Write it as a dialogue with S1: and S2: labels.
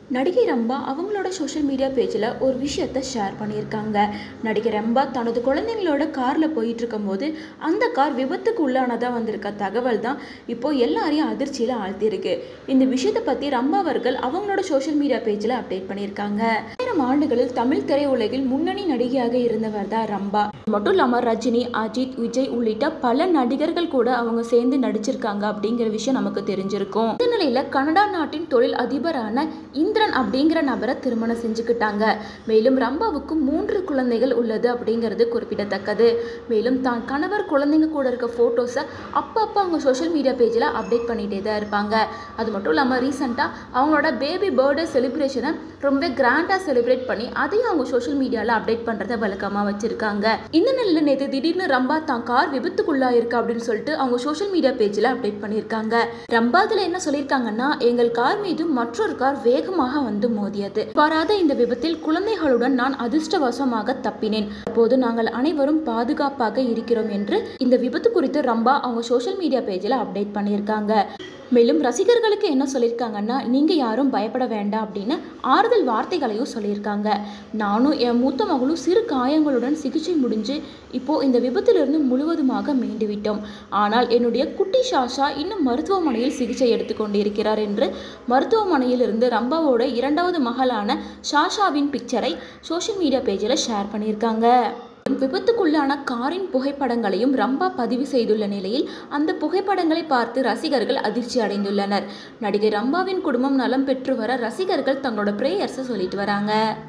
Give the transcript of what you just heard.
S1: நடிகை ரம்பா அவங்களோட social media பேஜில் ஒரு விஷயத்த ஷேர் பண்ணியிருக்காங்க நடிகை ரம்பா தனது குழந்தைங்களோட காரில் போயிட்டு இருக்கும்போது அந்த கார் விபத்துக்கு உள்ளானதாக வந்திருக்க தகவல் தான் இப்போ எல்லாரையும் அதிர்ச்சியில் ஆழ்த்தியிருக்கு இந்த விஷயத்தை பற்றி ரம்பா அவர்கள் அவங்களோட சோஷியல் மீடியா பேஜில் அப்டேட் பண்ணியிருக்காங்க ஆயிரம் ஆண்டுகளில் தமிழ் திரையுலகில் முன்னணி நடிகையாக இருந்தவர் தான் ரம்பா அது மட்டும் இல்லாமல் ரஜினி அஜித் விஜய் உள்ளிட்ட பல நடிகர்கள் கூட அவங்க சேர்ந்து நடிச்சிருக்காங்க அப்படிங்கிற விஷயம் நமக்கு தெரிஞ்சிருக்கும் இந்த நிலையில் கனடா நாட்டின் தொழில் அதிபரான இந்திரன் அப்படிங்கிற நபரை திருமணம் செஞ்சுக்கிட்டாங்க மேலும் ரம்பாவுக்கு மூன்று குழந்தைகள் உள்ளது அப்படிங்கிறது குறிப்பிடத்தக்கது மேலும் தான் கணவர் குழந்தைங்க கூட இருக்க ஃபோட்டோஸை அப்பப்போ அவங்க சோஷியல் மீடியா பேஜில் அப்டேட் பண்ணிகிட்டே தான் இருப்பாங்க அது மட்டும் இல்லாமல் ரீசெண்டாக அவங்களோட பேபி பர்த்டே செலிப்ரேஷனை ரொம்ப கிராண்டாக செலிப்ரேட் பண்ணி அதையும் அவங்க சோஷியல் மீடியாவில் அப்டேட் பண்ணுறத வழக்கமாக வச்சுருக்காங்க இந்த நிலையில் நேற்று திடீர்னு ரம்பா தான் கார் விபத்துக்குள்ளாயிருக்கு அப்படின்னு சொல்லிட்டு அவங்க சோஷியல் மீடியா பேஜில் அப்டேட் பண்ணியிருக்காங்க ரம்பா அதில் என்ன சொல்லியிருக்காங்கன்னா எங்கள் கார் மீது மற்றொரு கார் வேகமாக வந்து மோதியது வராத இந்த விபத்தில் குழந்தைகளுடன் நான் அதிர்ஷ்டவசமாக தப்பினேன் அப்போது நாங்கள் அனைவரும் பாதுகாப்பாக இருக்கிறோம் என்று இந்த விபத்து குறித்து ரம்பா அவங்க சோஷியல் மீடியா பேஜில் அப்டேட் பண்ணியிருக்காங்க மேலும் ரசிகர்களுக்கு என்ன சொல்லியிருக்காங்கன்னா நீங்கள் யாரும் பயப்பட வேண்டாம் அப்படின்னு ஆறுதல் வார்த்தைகளையும் சொல்லியிருக்காங்க நானும் என் மூத்த மகளும் சிறு காயங்களுடன் சிகிச்சை முடிஞ்சு இப்போது இந்த விபத்திலிருந்து முழுவதுமாக மீண்டு விட்டோம் ஆனால் என்னுடைய குட்டி ஷாஷா இன்னும் மருத்துவமனையில் சிகிச்சை எடுத்துக்கொண்டிருக்கிறார் என்று மருத்துவமனையில் இருந்து ரம்பாவோட இரண்டாவது மகளான ஷாஷாவின் பிக்சரை சோஷியல் மீடியா பேஜில் ஷேர் பண்ணியிருக்காங்க விபத்துக்குள்ளான காரின் புகைப்படங்களையும் ரம்பா பதிவு செய்துள்ள நிலையில் அந்த புகைப்படங்களை பார்த்து ரசிகர்கள் அதிர்ச்சி அடைந்துள்ளனர் நடிகை ரம்பாவின் குடும்பம் நலம் பெற்று வர ரசிகர்கள் தங்களோட பிரேயர்ஸை சொல்லிட்டு வராங்க